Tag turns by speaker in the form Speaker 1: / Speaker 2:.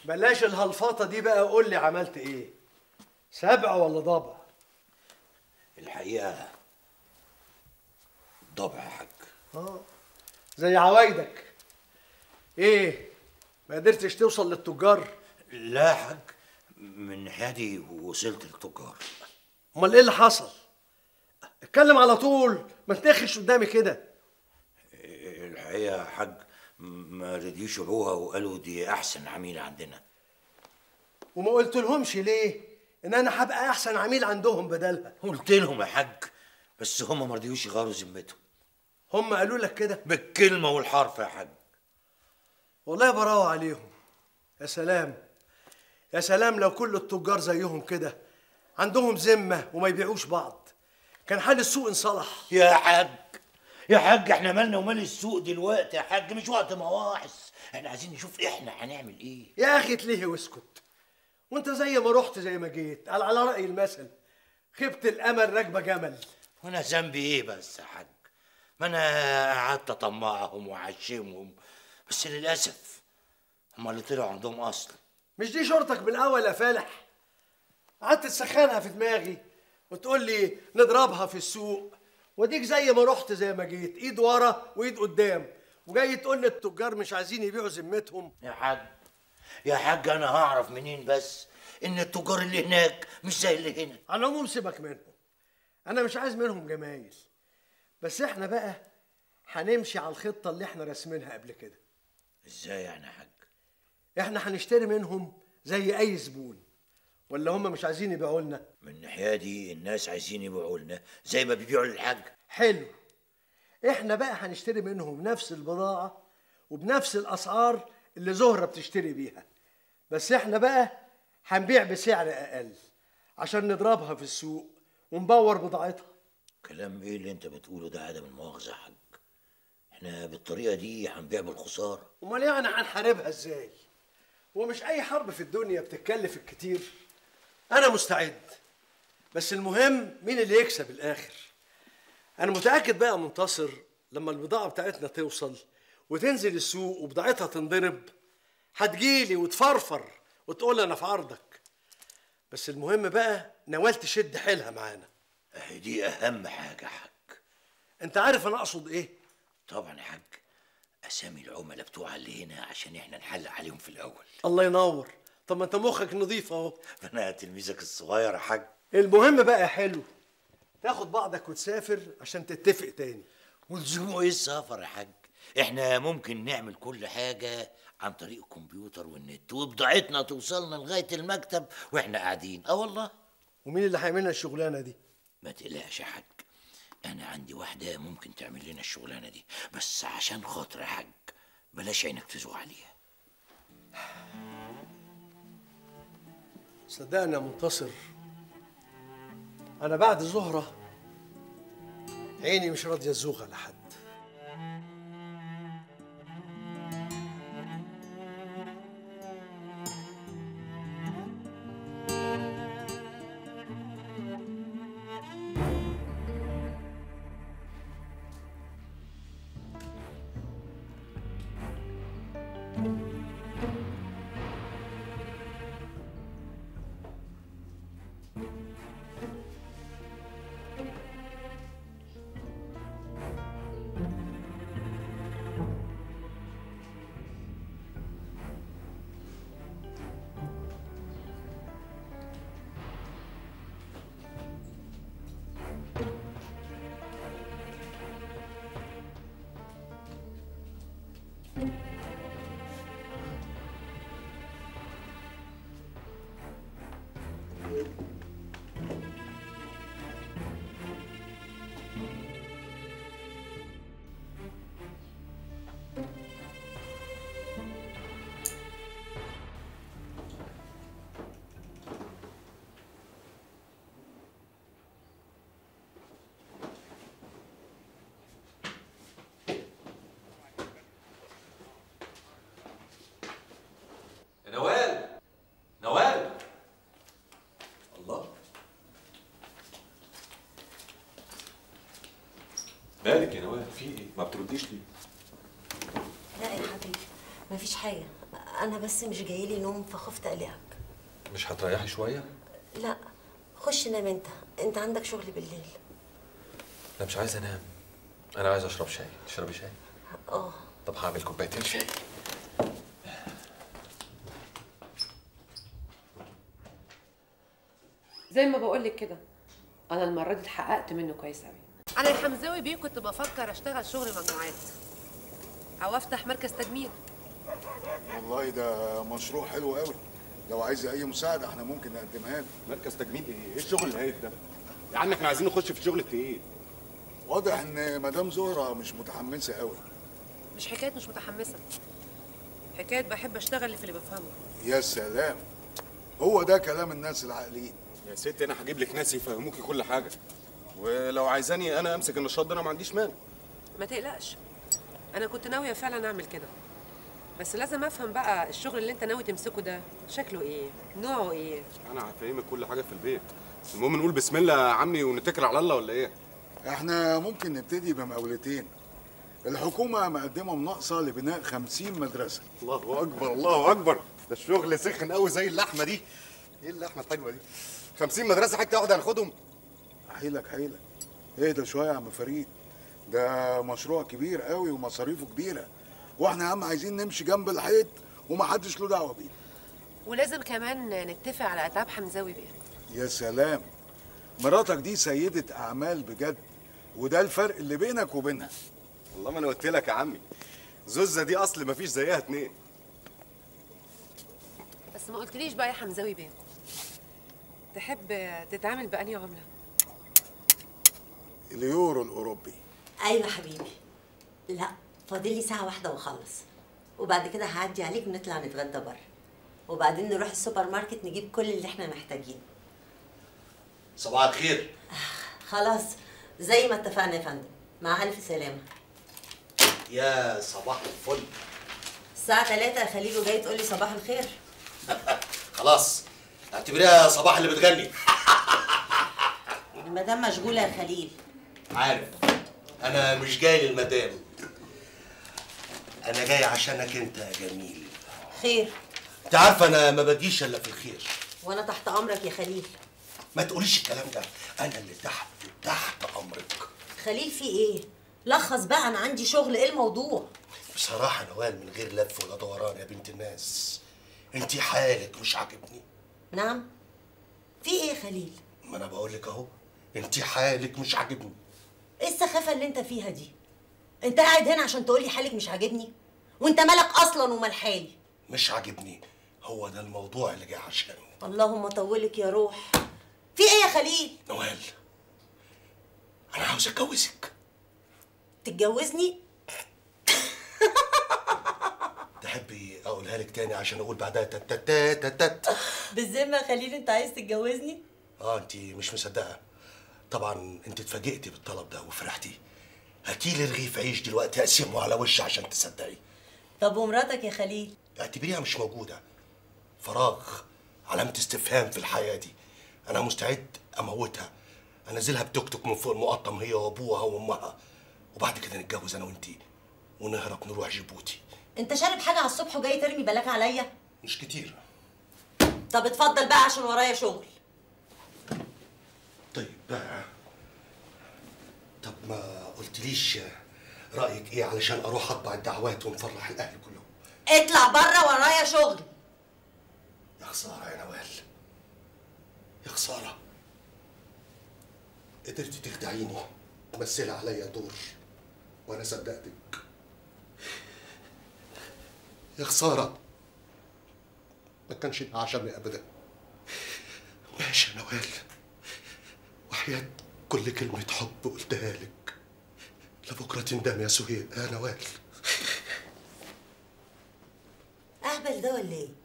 Speaker 1: بلاش الهلفطه دي بقى قول لي عملت ايه سبع ولا ضبع
Speaker 2: الحقيقه ضبع يا حاج
Speaker 1: اه زي عوايدك ايه ما قدرتش توصل للتجار
Speaker 2: لا يا حاج من ناحيتي وصلت للتجار
Speaker 1: امال ايه اللي حصل اتكلم على طول ما تنخش قدامي كده
Speaker 2: الحقيقه يا حاج ما رضيوش يبيعوها وقالوا دي احسن عميله عندنا
Speaker 1: وما قلت لهمش ليه ان انا هبقى احسن عميل عندهم بدلها
Speaker 2: قلت لهم يا حاج بس هم ما رضيوش يغيروا ذمتهم
Speaker 1: هم قالوا لك كده
Speaker 2: بالكلمه والحرف يا حاج
Speaker 1: والله براوة عليهم يا سلام يا سلام لو كل التجار زيهم كده عندهم ذمة وما يبيعوش بعض كان حال السوق انصلح
Speaker 2: يا حاج يا حاج احنا مالنا ومال السوق دلوقتي يا حاج مش وقت مواحص احنا عايزين نشوف احنا هنعمل ايه
Speaker 1: يا اخي تلهي واسكت وانت زي ما رحت زي ما جيت على على رأي المثل خبت الامل راكبه جمل
Speaker 2: وانا ذنبي ايه بس يا حاج ما انا قعدت اطمعهم واعشمهم بس للاسف هم اللي طلعوا عندهم اصل
Speaker 1: مش دي شرطك من الاول يا فالح قعدت تسخنها في دماغي وتقول لي نضربها في السوق وديك زي ما رحت زي ما جيت ايد ورا وايد قدام وجاي تقول لي التجار مش عايزين يبيعوا ذمتهم
Speaker 2: يا حاج يا حاج انا هعرف منين بس ان التجار اللي هناك مش زي اللي هنا
Speaker 1: على العموم سيبك منهم انا مش عايز منهم جمايل بس احنا بقى هنمشي على الخطه اللي احنا راسمينها قبل كده
Speaker 2: ازاي يعني يا حاج
Speaker 1: احنا هنشتري منهم زي اي زبون ولا هم مش عايزين يبيعوا لنا
Speaker 2: من الناحيه دي الناس عايزين يبيعوا لنا زي ما بيبيعوا للحاج
Speaker 1: حلو احنا بقى هنشتري منهم نفس البضاعة وبنفس الأسعار اللي زهرة بتشتري بيها بس احنا بقى هنبيع بسعر أقل عشان نضربها في السوق ونبور بضاعتها
Speaker 2: كلام ايه اللي انت بتقوله ده عدم المؤاخذه يا حاج احنا بالطريقه دي هنبيع بالخساره
Speaker 1: امال يعني هنحاربها ازاي ومش اي حرب في الدنيا بتتكلف الكتير انا مستعد بس المهم مين اللي يكسب الاخر انا متاكد بقى منتصر لما البضاعه بتاعتنا توصل وتنزل السوق وبضاعتها تنضرب هتجيلي وتفرفر وتقول انا في عرضك بس المهم بقى نوال تشد حيلها معانا
Speaker 2: اهي دي اهم حاجه يا حاج
Speaker 1: انت عارف انا اقصد ايه
Speaker 2: طبعا يا حاج اسامي العملاء بتوع اللي هنا عشان احنا نحلق عليهم في الاول
Speaker 1: الله ينور طب ما انت مخك نظيف اهو
Speaker 2: انا تلميذك الصغير يا حاج
Speaker 1: المهم بقى يا حلو تاخد بعضك وتسافر عشان تتفق تاني
Speaker 2: ولزومه ايه السفر يا حاج احنا ممكن نعمل كل حاجه عن طريق الكمبيوتر والنت وبضاعتنا توصلنا لغايه المكتب واحنا قاعدين اه والله
Speaker 1: ومين اللي هيعمل لنا الشغلانه دي
Speaker 2: ما تقلقش يا حاج انا عندي واحده ممكن تعمل لنا الشغلانه دي بس عشان خاطر يا حاج بلاش عينك تزوق عليها
Speaker 1: صدقني يا منتصر انا بعد زهره عيني مش راضيه تزوغ على حد
Speaker 3: يا نوال نوال الله مالك يا نوال في ايه ما بترديش ليه
Speaker 4: لا يا حبيبي مفيش حاجة انا بس مش جايلي نوم فخفت اقلقك
Speaker 3: مش هتريحي شويه
Speaker 4: لا خش نام انت انت عندك شغل بالليل
Speaker 3: انا مش عايز انام انا عايز اشرب شاي تشربي شاي
Speaker 4: اه
Speaker 3: طب هعمل كوبايتين شاي
Speaker 5: زي ما بقول لك كده انا المره دي اتحققت منه كويس قوي انا يا حمزاوي بيه كنت بفكر اشتغل شغل مجموعات او افتح مركز تجميل
Speaker 6: والله ده مشروع حلو قوي لو عايز اي مساعده احنا ممكن نقدمها لك
Speaker 7: مركز تجميل ايه؟ ايه الشغل الهايف ده؟ يا عم احنا عايزين نخش في الشغل التقيل
Speaker 6: واضح ان مدام زهره مش متحمسه قوي
Speaker 5: مش حكايه مش متحمسه حكايه بحب اشتغل اللي في اللي بفهمه
Speaker 6: يا سلام هو ده كلام الناس العاقلين
Speaker 7: يا ستي انا هجيب لك ناس يفهموكي كل حاجه ولو عايزاني انا امسك النشاط ده انا ما عنديش مانع
Speaker 5: ما تقلقش انا كنت ناويه فعلا اعمل كده بس لازم افهم بقى الشغل اللي انت ناوي تمسكه ده شكله ايه نوعه ايه
Speaker 7: انا هفهمك كل حاجه في البيت المهم نقول بسم الله يا عمي ونتكل على الله ولا ايه؟
Speaker 6: احنا ممكن نبتدي بمقاولتين الحكومه مقدمه مناقصه لبناء 50 مدرسه
Speaker 7: الله اكبر الله اكبر ده الشغل سخن قوي زي اللحمه دي ايه اللحمه الحلوه دي 50 مدرسه حته واحده هناخدهم
Speaker 6: حيلك حيلك اهدى شويه يا عم فريد ده مشروع كبير قوي ومصاريفه كبيره واحنا يا عم عايزين نمشي جنب الحيط ومحدش له دعوه بيه
Speaker 5: ولازم كمان نتفق على اتعاب حمزاوي بيه
Speaker 6: يا سلام مراتك دي سيدة أعمال بجد وده الفرق اللي بينك وبينها
Speaker 7: والله ما انا قلت لك يا عمي زوزه دي اصل ما فيش زيها اتنين
Speaker 5: بس ما قلتليش بقى يا حمزاوي بيه تحب تتعامل بأنهي عمله
Speaker 6: اليورو الأوروبي
Speaker 4: ايوه حبيبي لا فاضل لي ساعه واحده واخلص وبعد كده هعدي عليك ونطلع نتغدى بره وبعدين نروح السوبر ماركت نجيب كل اللي احنا محتاجينه
Speaker 2: صباح الخير
Speaker 4: خلاص زي ما اتفقنا يا فندم مع الف سلامه
Speaker 2: يا صباح الفل
Speaker 4: الساعه 3 يا خليل وجاي تقول لي صباح الخير
Speaker 2: خلاص اعتبريها صباح اللي بتغني
Speaker 4: المدام مشغوله يا خليل
Speaker 1: عارف انا مش جاي للمدام انا جاي عشانك انت يا جميل
Speaker 4: خير
Speaker 1: انت عارفه انا ما بجيش الا في الخير
Speaker 4: وانا تحت امرك يا خليل
Speaker 1: ما تقوليش الكلام ده انا اللي تحت تحت امرك
Speaker 4: خليل في ايه لخص بقى انا عندي شغل ايه الموضوع
Speaker 1: بصراحه نوال من غير لف ولا دوران يا بنت الناس انت حالك مش عاجبني
Speaker 4: نعم في ايه يا خليل
Speaker 1: ما انا بقول لك اهو انت حالك مش عاجبني
Speaker 4: ايه السخافه اللي انت فيها دي انت قاعد هنا عشان تقولي حالك مش عاجبني وانت مالك اصلا ومال حالي
Speaker 1: مش عاجبني هو ده الموضوع اللي جاي عشانه
Speaker 4: اللهم طولك يا روح في ايه يا خليل
Speaker 1: نوال انا عاوز اتجوزك
Speaker 4: تتجوزني
Speaker 1: تحبي اقولها لك تاني عشان اقول بعدها تت تت تت تت
Speaker 4: بالذمه يا خليل انت عايز تتجوزني
Speaker 1: اه انت مش مصدقه طبعا انت اتفاجئتي بالطلب ده وفرحتي هاتيلي رغيف عيش دلوقتي اقسمه على وشي عشان تصدقي
Speaker 4: طب ومراتك يا خليل
Speaker 1: اعتبريها مش موجوده فراغ علامه استفهام في الحياه دي انا مستعد اموتها انزلها بتوك توك من فوق المقطم هي وابوها وامها وبعد كده نتجوز انا وانتي ونهرب نروح جيبوتي
Speaker 4: انت شارب حاجه على الصبح وجاي ترمي بلاك عليا
Speaker 1: مش كتير
Speaker 4: طب اتفضل بقى عشان ورايا شغل
Speaker 1: طيب بقى طب ما قلتليش رايك ايه علشان اروح اطبع الدعوات ونفرح الاهل كلهم
Speaker 4: اطلع بره ورايا شغل
Speaker 1: يا خساره يا نوال يا خساره قدرتي تخدعيني تمثلي عليا دور وانا صدقتك يا خساره ما كانش ده عشاني ابدا ماشي يا نوال وحياة كل كلمة حب قلتها لك لبكرة تندم يا سهيل يا نوال
Speaker 4: اهبل ده ولا ايه